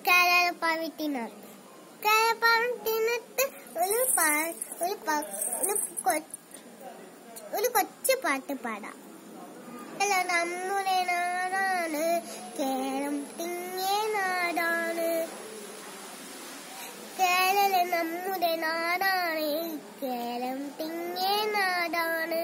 കേരളപ്പാവിട്ടിനകത്ത് കേരളപ്പാവിട്ടിനകത്ത് ഒരു പാ- ഒരു പ- ഒരു കൊ- ഒരു കൊച്ചു പാട്ട് പാടാം അല്ല നമ്മുടെ നാടാണ് കേരളം തിങ്ങിയ നാടാണ് കേരളം നമ്മുടെ നാടാണ് കേരളം തിങ്ങിയ നാടാണ്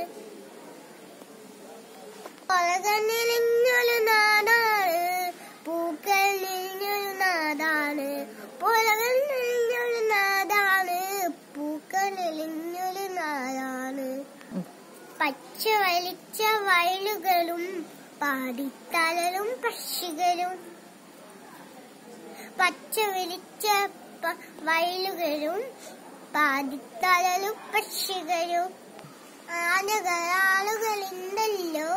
പൊലകണ്ണിലിഞ്ഞൊരു നാടാണ് പൂക്കൾ നിഞ്ഞൊരു നാടാണ് പൊലകണ്ണിലിഞ്ഞൊരു നാടാണ് പൂക്കൾ നിഞ്ഞൊരു നാടാണ് പച്ച വലിച്ച വയലുകളും പാടിത്തലലും പക്ഷികളും പച്ച വിളിച്ച പ- വയലുകളും പാടിത്തലലും പക്ഷികളും ആനകളാളുകളുണ്ടല്ലോ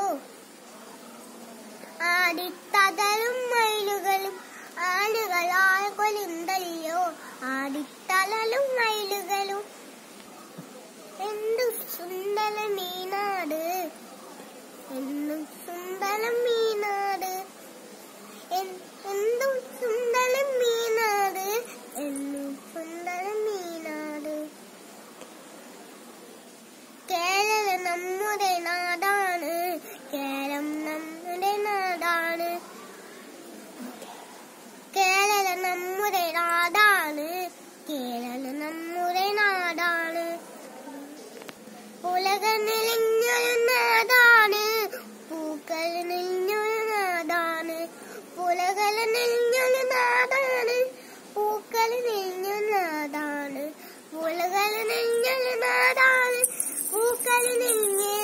ആടിത്തതലും മയിലുകളും ആനകളാളുകളുണ്ടല്ലോ ആടിത്തലലും മയിലുകളും എന്തു സുന്ദര മീനാട് എന്നും സുന്ദരം മീനാട് എൻ- എന്തും സുന്ദര മീനാട് എന്നും സുന്ദര മീനാട് കേരളം നമ്മുടെ നാടാണ് കേരളം നമ്മുടെ നാടാണ് കേരളം നമ്മുടെ നാടാണ് കേരളം നമ്മുടെ നാടാണ് ഉലക നിലിഞ്ഞൊരു നാടാണ് പൂക്കൾ നിലിഞ്ഞൊരു നാടാണ് പുലകൾ നിലിഞ്ഞൊരു നാടാണ് പൂക്കൾ നിലിഞ്ഞൊരു നാടാണ് പുലകൾ നിലിഞ്ഞൊരു നാടാണ് പൂക്കൾ നിലിഞ്ഞ